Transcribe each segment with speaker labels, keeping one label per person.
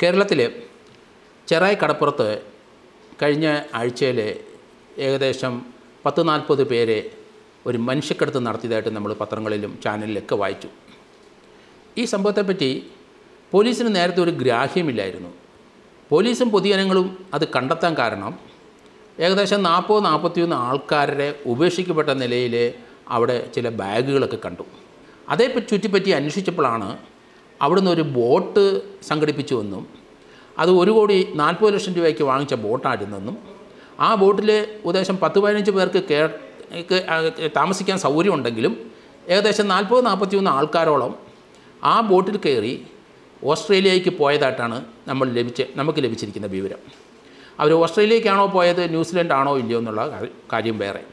Speaker 1: കേരളത്തിൽ ചെറായി കടപ്പുറത്ത് കഴിഞ്ഞ ആഴ്ചയിൽ ഏകദേശം പത്ത് നാൽപ്പത് പേരെ ഒരു മനുഷ്യക്കടത്ത് നടത്തിയതായിട്ട് നമ്മൾ പത്രങ്ങളിലും ചാനലിലൊക്കെ വായിച്ചു ഈ സംഭവത്തെപ്പറ്റി പോലീസിന് നേരത്തെ ഒരു ഗ്രാഹ്യമില്ലായിരുന്നു പോലീസും പൊതുജനങ്ങളും അത് കണ്ടെത്താൻ കാരണം ഏകദേശം നാൽപ്പത് നാൽപ്പത്തിയൊന്ന് ആൾക്കാരുടെ ഉപേക്ഷിക്കപ്പെട്ട നിലയിൽ അവിടെ ചില ബാഗുകളൊക്കെ കണ്ടു അതേ ചുറ്റിപ്പറ്റി അന്വേഷിച്ചപ്പോഴാണ് അവിടുന്ന് ഒരു ബോട്ട് സംഘടിപ്പിച്ചുവെന്നും അത് ഒരു കോടി നാൽപ്പത് ലക്ഷം രൂപയ്ക്ക് വാങ്ങിച്ച ബോട്ടായിരുന്നെന്നും ആ ബോട്ടിൽ ഉദ്ദേശം പത്ത് പതിനഞ്ച് പേർക്ക് കേ ക്ക് താമസിക്കാൻ സൗകര്യമുണ്ടെങ്കിലും ഏകദേശം നാൽപ്പത് നാൽപ്പത്തിയൊന്ന് ആൾക്കാരോളം ആ ബോട്ടിൽ കയറി ഓസ്ട്രേലിയയ്ക്ക് പോയതായിട്ടാണ് നമ്മൾ ലഭിച്ച നമുക്ക് ലഭിച്ചിരിക്കുന്ന വിവരം അവർ ഓസ്ട്രേലിയക്കാണോ പോയത് ന്യൂസിലൻഡ് ആണോ ഇല്ലയോ എന്നുള്ള കാ- കാര്യം വേറെ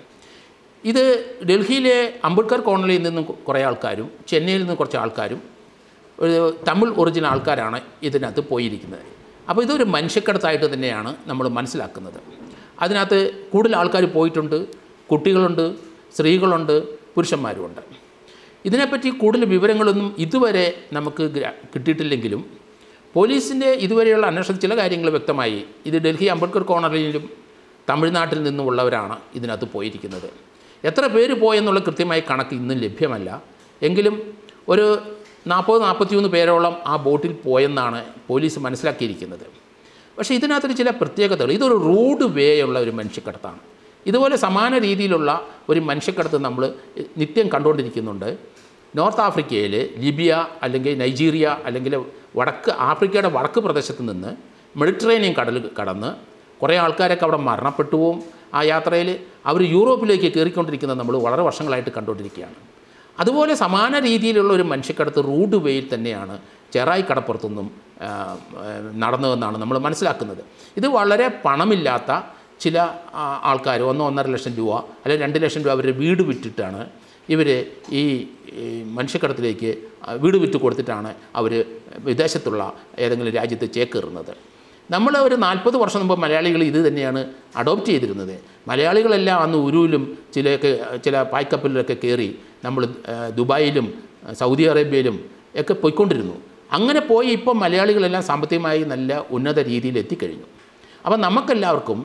Speaker 1: ഇത് ഡൽഹിയിലെ അംബേദ്കർ കോളനിയിൽ നിന്നും കുറേ ആൾക്കാരും ചെന്നൈയിൽ നിന്ന് കുറച്ച് ആൾക്കാരും ഒരു തമിഴ് ഒറിജിനൽ ആൾക്കാരാണ് ഇതിനകത്ത് പോയിരിക്കുന്നത് അപ്പോൾ ഇതൊരു മനുഷ്യക്കടത്തായിട്ട് തന്നെയാണ് നമ്മൾ മനസ്സിലാക്കുന്നത് അതിനകത്ത് കൂടുതൽ ആൾക്കാർ പോയിട്ടുണ്ട് കുട്ടികളുണ്ട് സ്ത്രീകളുണ്ട് പുരുഷന്മാരുമുണ്ട് ഇതിനെപ്പറ്റി കൂടുതൽ വിവരങ്ങളൊന്നും ഇതുവരെ നമുക്ക് ഗ്ര- കിട്ടിയിട്ടില്ലെങ്കിലും പോലീസിൻ്റെ ഇതുവരെയുള്ള അന്വേഷണത്തിൽ ചില കാര്യങ്ങൾ വ്യക്തമായി ഇത് ഡൽഹി അംബേദ്കർ കോർണറിലും തമിഴ്നാട്ടിൽ നിന്നുമുള്ളവരാണ് ഇതിനകത്ത് പോയിരിക്കുന്നത് എത്ര പേര് പോയെന്നുള്ള കൃത്യമായി കണക്ക് ഇന്നും ലഭ്യമല്ല എങ്കിലും ഒരു നാൽപ്പത് നാൽപ്പത്തിയൊന്ന് പേരോളം ആ ബോട്ടിൽ പോയെന്നാണ് പോലീസ് മനസ്സിലാക്കിയിരിക്കുന്നത് പക്ഷേ ഇതിനകത്തൊരു ചില പ്രത്യേകതകൾ ഇതൊരു റോഡ് വേ ഉള്ള ഒരു മനുഷ്യക്കടത്താണ് ഇതുപോലെ സമാന രീതിയിലുള്ള ഒരു മനുഷ്യക്കടത്ത് നമ്മൾ നിത്യം കണ്ടുകൊണ്ടിരിക്കുന്നുണ്ട് നോർത്ത് ആഫ്രിക്കയിൽ ലിബിയ അല്ലെങ്കിൽ നൈജീരിയ അല്ലെങ്കിൽ വടക്ക് ആഫ്രിക്കയുടെ വടക്ക് പ്രദേശത്ത് നിന്ന് മെഡിറ്ററേനിയൻ കടൽ കടന്ന് കുറേ ആൾക്കാരൊക്കെ അവിടെ മരണപ്പെട്ടുവും ആ യാത്രയിൽ അവർ യൂറോപ്പിലേക്ക് കയറിക്കൊണ്ടിരിക്കുന്നത് നമ്മൾ വളരെ വർഷങ്ങളായിട്ട് കണ്ടുകൊണ്ടിരിക്കുകയാണ് അതുപോലെ സമാന രീതിയിലുള്ള ഒരു മനുഷ്യക്കടത്ത് റൂഡ് വേയിൽ തന്നെയാണ് ചെറായി കടപ്പുറത്തുനിന്നും ആ, ആ, നടന്നതെന്നാണ് നമ്മൾ മനസ്സിലാക്കുന്നത് ഇത് വളരെ പണമില്ലാത്ത ചില ആ, ആൾക്കാർ ഒന്നോ ഒന്നര ലക്ഷം രൂപ അല്ലെങ്കിൽ രണ്ട് ലക്ഷം രൂപ അവരുടെ വീട് വിറ്റിട്ടാണ് ഇവർ ഈ ഈ മനുഷ്യക്കടത്തിലേക്ക് ആ, വീട് വിറ്റ് കൊടുത്തിട്ടാണ് അവർ വിദേശത്തുള്ള ഏതെങ്കിലും രാജ്യത്ത് ചേക്കേറുന്നത് നമ്മൾ ഒരു നാൽപ്പത് വർഷം മുമ്പ് മലയാളികൾ ഇത് തന്നെയാണ് അഡോപ്റ്റ് ചെയ്തിരുന്നത് മലയാളികളെല്ലാം അന്ന് ഉരുവിലും ചിലയൊക്കെ ചില പായ്ക്കപ്പലിലൊക്കെ കയറി നമ്മൾ ആ, ദുബായിലും ആ, സൗദി അറേബ്യയിലും ഒക്കെ പോയിക്കൊണ്ടിരുന്നു അങ്ങനെ പോയി ഇപ്പം മലയാളികളെല്ലാം സാമ്പത്തികമായി നല്ല ഉന്നത രീതിയിൽ എത്തിക്കഴിഞ്ഞു അപ്പം നമുക്കെല്ലാവർക്കും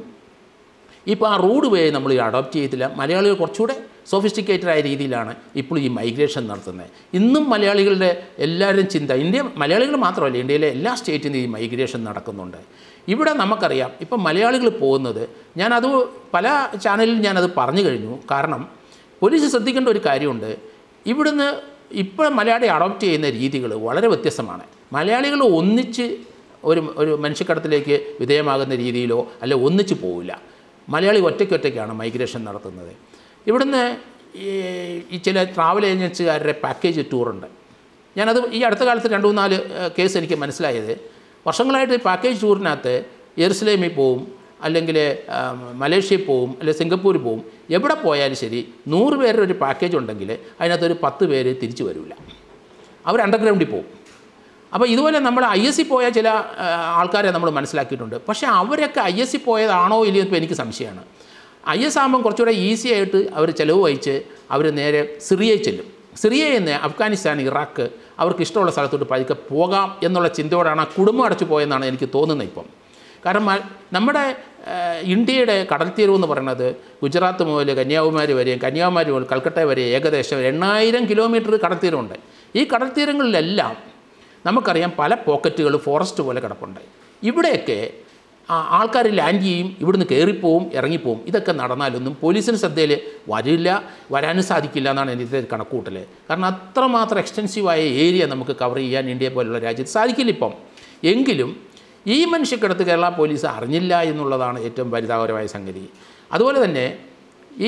Speaker 1: ഇപ്പോൾ ആ റോഡ് വേ നമ്മൾ അഡോപ്റ്റ് ചെയ്തില്ല മലയാളികൾ കുറച്ചുകൂടെ സോഫിസ്റ്റിക്കേറ്റഡ് ആയ രീതിയിലാണ് ഇപ്പോൾ ഈ മൈഗ്രേഷൻ നടത്തുന്നത് ഇന്നും മലയാളികളുടെ എല്ലാവരും ചിന്ത ഇന്ത്യ മലയാളികൾ മാത്രമല്ല ഇന്ത്യയിലെ എല്ലാ സ്റ്റേറ്റിൽ നിന്ന് ഈ മൈഗ്രേഷൻ നടക്കുന്നുണ്ട് ഇവിടെ നമുക്കറിയാം ഇപ്പം മലയാളികൾ പോകുന്നത് ഞാനത് പല ചാനലിൽ ഞാനത് പറഞ്ഞു കഴിഞ്ഞു കാരണം പോലീസ് ശ്രദ്ധിക്കേണ്ട ഒരു കാര്യമുണ്ട് ഇവിടുന്ന് ഇപ്പോൾ മലയാളി അഡോപ്റ്റ് ചെയ്യുന്ന രീതികൾ വളരെ വ്യത്യസ്തമാണ് മലയാളികൾ ഒന്നിച്ച് ഒരു ഒരു മനുഷ്യക്കടത്തിലേക്ക് വിധേയമാകുന്ന രീതിയിലോ അല്ലെ ഒന്നിച്ച് പോവില്ല മലയാളി ഒറ്റയ്ക്കൊറ്റയ്ക്കാണ് മൈഗ്രേഷൻ നടത്തുന്നത് ഇവിടുന്ന് ഈ ഈ ചില ട്രാവൽ ഏജൻസിക്കാരുടെ പാക്കേജ് ടൂറുണ്ട് ഞാനത് ഈ അടുത്ത കാലത്ത് രണ്ട് മൂന്നാല് ഏഹ്, കേസ് എനിക്ക് മനസ്സിലായത് വർഷങ്ങളായിട്ട് പാക്കേജ് ടൂറിനകത്ത് ജെറുസലേമിൽ പോവും അല്ലെങ്കിൽ മലേഷ്യയിൽ പോവും അല്ലെങ്കിൽ സിംഗപ്പൂരിൽ പോവും എവിടെ പോയാലും ശരി നൂറ് പേരുടെ ഒരു പാക്കേജ് ഉണ്ടെങ്കിൽ അതിനകത്തൊരു പത്ത് പേര് തിരിച്ചു വരില്ല അവർ അണ്ടർഗ്രൗണ്ടിൽ പോവും അപ്പോൾ ഇതുപോലെ നമ്മൾ ഐ എസ് സി പോയ ചില ആ, ആൾക്കാരെ നമ്മൾ മനസ്സിലാക്കിയിട്ടുണ്ട് പക്ഷേ അവരൊക്കെ ഐ എസ് സി പോയതാണോ ഇല്ലയോ എന്ന് ഇപ്പോൾ എനിക്ക് സംശയമാണ് ഐ എസ് ആകുമ്പം കുറച്ചുകൂടെ ഈസി ആയിട്ട് അവർ ചിലവ് വഹിച്ച് അവർ നേരെ സിറിയയിൽ ചെല്ലും സിറിയയിൽ നിന്ന് അഫ്ഗാനിസ്ഥാൻ ഇറാഖ് അവർക്ക് ഇഷ്ടമുള്ള സ്ഥലത്തോട്ട് പതുക്കെ പോകാം എന്നുള്ള ചിന്തയോടാണ് ആ കുടുംബം അടച്ചു പോയെന്നാണ് എനിക്ക് തോന്നുന്നത് ഇപ്പം കാരണം മ- നമ്മുടെ ആ, ഇന്ത്യയുടെ കടൽ തീരം എന്ന് പറയുന്നത് ഗുജറാത്ത് മുതൽ കന്യാകുമാരി വരെയും കന്യാകുമാരി മുതൽ കൽക്കട്ട വരെ ഏകദേശം എണ്ണായിരം കിലോമീറ്റർ കടൽ തീരമുണ്ട് ഈ കടൽ തീരങ്ങളിലെല്ലാം നമുക്കറിയാം പല പോക്കറ്റുകൾ ഫോറസ്റ്റ് പോലെ കിടപ്പുണ്ട് ഇവിടെയൊക്കെ ആൾക്കാർ ലാൻഡ് ചെയ്യും ഇവിടുന്ന് കയറിപ്പോവും ഇറങ്ങിപ്പോവും ഇതൊക്കെ നടന്നാലൊന്നും പോലീസിന് ശ്രദ്ധയിൽ വരില്ല വരാനും സാധിക്കില്ല എന്നാണ് എൻ്റെ ഒരു കണക്കൂട്ടൽ കാരണം അത്രമാത്രം എക്സ്റ്റൻസീവായ ഏരിയ നമുക്ക് കവർ ചെയ്യാൻ ഇന്ത്യയെ പോലുള്ള രാജ്യത്ത് സാധിക്കില്ല ഇപ്പം എങ്കിലും ഈ മനുഷ്യക്കടത്ത് കേരള പോലീസ് അറിഞ്ഞില്ല എന്നുള്ളതാണ് ഏറ്റവും പരിതാപകരമായ സംഗതി അതുപോലെ തന്നെ ഈ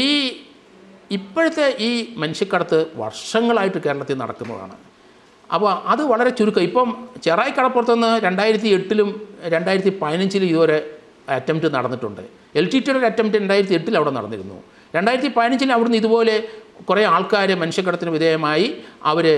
Speaker 1: ഇപ്പോഴത്തെ ഈ മനുഷ്യക്കടത്ത് വർഷങ്ങളായിട്ട് കേരളത്തിൽ നടക്കുന്നതാണ് അപ്പോൾ അത് വളരെ ചുരുക്കം ഇപ്പം ചെറായി കടപ്പുറത്തുനിന്ന് രണ്ടായിരത്തി എട്ടിലും രണ്ടായിരത്തി പതിനഞ്ചിലും ഇതുവരെ അറ്റംപ്റ്റ് നടന്നിട്ടുണ്ട് എൽ ടി ടിയുടെ ഒരു അറ്റംപ്റ്റ് രണ്ടായിരത്തി എട്ടിൽ അവിടെ നടന്നിരുന്നു രണ്ടായിരത്തി പതിനഞ്ചിൽ അവിടുന്ന് ഇതുപോലെ കുറേ ആൾക്കാർ മനുഷ്യക്കടത്തിന് വിധേയമായി അവർ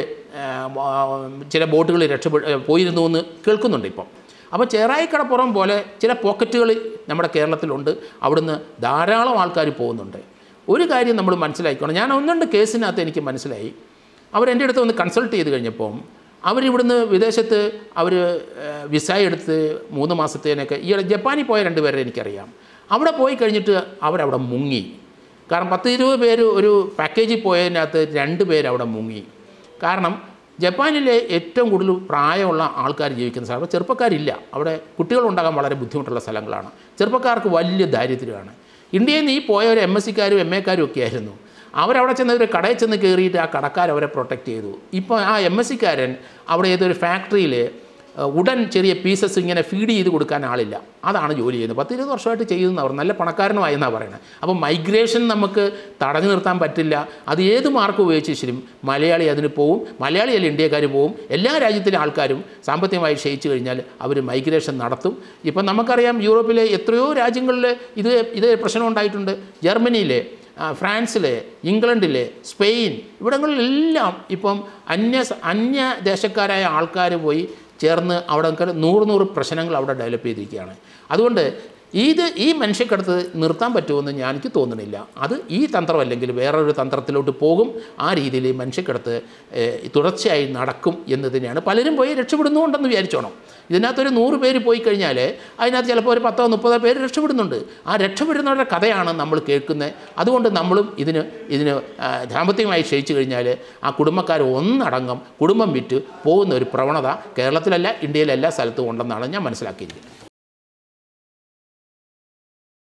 Speaker 1: ചില ബോട്ടുകൾ രക്ഷപ്പെ പോയിരുന്നു എന്ന് കേൾക്കുന്നുണ്ട് ഇപ്പം അപ്പോൾ ചെറായി കടപ്പുറം പോലെ ചില പോക്കറ്റുകൾ നമ്മുടെ കേരളത്തിലുണ്ട് അവിടുന്ന് ധാരാളം ആൾക്കാർ പോകുന്നുണ്ട് ഒരു കാര്യം നമ്മൾ മനസ്സിലാക്കണം ഞാൻ ഒന്നുണ്ട് കേസിനകത്ത് എനിക്ക് മനസ്സിലായി അവരെൻ്റെ അടുത്ത് ഒന്ന് കൺസൾട്ട് ചെയ്ത് കഴിഞ്ഞപ്പം അവരിവിടുന്ന് വിദേശത്ത് അവർ വിസ എടുത്ത് മൂന്ന് മാസത്തേനൊക്കെ ഈ ജപ്പാനിൽ പോയ രണ്ട് പേരെ എനിക്കറിയാം അവിടെ പോയി കഴിഞ്ഞിട്ട് അവരവിടെ മുങ്ങി കാരണം പത്ത് ഇരുപത് പേര് ഒരു പാക്കേജിൽ പോയതിനകത്ത് രണ്ട് പേര് അവിടെ മുങ്ങി കാരണം ജപ്പാനിലെ ഏറ്റവും കൂടുതൽ പ്രായമുള്ള ആൾക്കാർ ജീവിക്കുന്ന സ്ഥലം അവിടെ ചെറുപ്പക്കാരില്ല അവിടെ കുട്ടികളുണ്ടാകാൻ വളരെ ബുദ്ധിമുട്ടുള്ള സ്ഥലങ്ങളാണ് ചെറുപ്പക്കാർക്ക് വലിയ ദാരിദ്ര്യമാണ് ഇന്ത്യയിൽ നിന്ന് ഈ പോയ ഒരു എം എസ് സിക്കാരും എം എക്കാരും ഒക്കെ ആയിരുന്നു അവരവിടെ ചെന്ന് ഒരു കടയിൽ ചെന്ന് കയറിയിട്ട് ആ കടക്കാർ അവരെ പ്രൊട്ടക്റ്റ് ചെയ്തു ഇപ്പോൾ ആ എം എസ് സിക്കാരൻ അവിടെ ഏതൊരു ഫാക്ടറിയിൽ ഉടൻ ചെറിയ പീസസ് ഇങ്ങനെ ഫീഡ് ചെയ്ത് കൊടുക്കാൻ ആളില്ല അതാണ് ജോലി ചെയ്യുന്നത് പത്ത് ഇരുപത് വർഷമായിട്ട് ചെയ്യുന്ന അവർ നല്ല പണക്കാരനുമായി എന്നാണ് പറയുന്നത് അപ്പോൾ മൈഗ്രേഷൻ നമുക്ക് തടഞ്ഞു നിർത്താൻ പറ്റില്ല അത് ഏത് മാർക്കും ഉപയോഗിച്ച് ശരി മലയാളി അതിന് പോവും മലയാളിയല്ല ഇന്ത്യക്കാർ പോവും എല്ലാ രാജ്യത്തിലെ ആൾക്കാരും സാമ്പത്തികമായി ക്ഷയിച്ചു കഴിഞ്ഞാൽ അവർ മൈഗ്രേഷൻ നടത്തും ഇപ്പം നമുക്കറിയാം യൂറോപ്പിലെ എത്രയോ രാജ്യങ്ങളിൽ ഇത് ഇത് പ്രശ്നം ഉണ്ടായിട്ടുണ്ട് ജർമ്മനിയിലെ ആ, ഫ്രാൻസിലെ ഇംഗ്ലണ്ടിലെ സ്പെയിൻ ഇവിടങ്ങളിലെല്ലാം ഇപ്പം അന്യ സ- അന്യ ദേശക്കാരായ ആൾക്കാർ പോയി ചേർന്ന് അവിടെ ഒക്കെ നൂറ് നൂറ് പ്രശ്നങ്ങൾ അവിടെ ഡെവലപ്പ് ചെയ്തിരിക്കുകയാണ് അതുകൊണ്ട് ഇത് ഈ മനുഷ്യക്കടുത്ത് നിർത്താൻ പറ്റുമെന്ന് ഞാൻ എനിക്ക് തോന്നുന്നില്ല അത് ഈ തന്ത്രമല്ലെങ്കിൽ വേറൊരു തന്ത്രത്തിലോട്ട് പോകും ആ രീതിയിൽ ഈ മനുഷ്യക്കടുത്ത് ഏഹ്, തുടർച്ചയായി നടക്കും എന്ന് തന്നെയാണ് പലരും പോയി രക്ഷപ്പെടുന്നുണ്ടെന്ന് വിചാരിച്ചോണം ഇതിനകത്തൊരു നൂറ് പേര് പോയി കഴിഞ്ഞാൽ അതിനകത്ത് ചിലപ്പോൾ ഒരു പത്തോ മുപ്പതോ പേര് രക്ഷപ്പെടുന്നുണ്ട് ആ രക്ഷപ്പെടുന്നവരുടെ കഥയാണ് നമ്മൾ കേൾക്കുന്നത് അതുകൊണ്ട് നമ്മളും ഇതിന് ഇതിന് ആ, ദാമ്പത്യമായി ക്ഷയിച്ചു കഴിഞ്ഞാൽ ആ കുടുംബക്കാർ ഒന്നടങ്കം കുടുംബം വിറ്റ് പോകുന്ന ഒരു പ്രവണത കേരളത്തിലല്ല ഇന്ത്യയിലെ എല്ലാ സ്ഥലത്തും ഉണ്ടെന്നാണ് ഞാൻ മനസ്സിലാക്കിയിരിക്കുന്നത്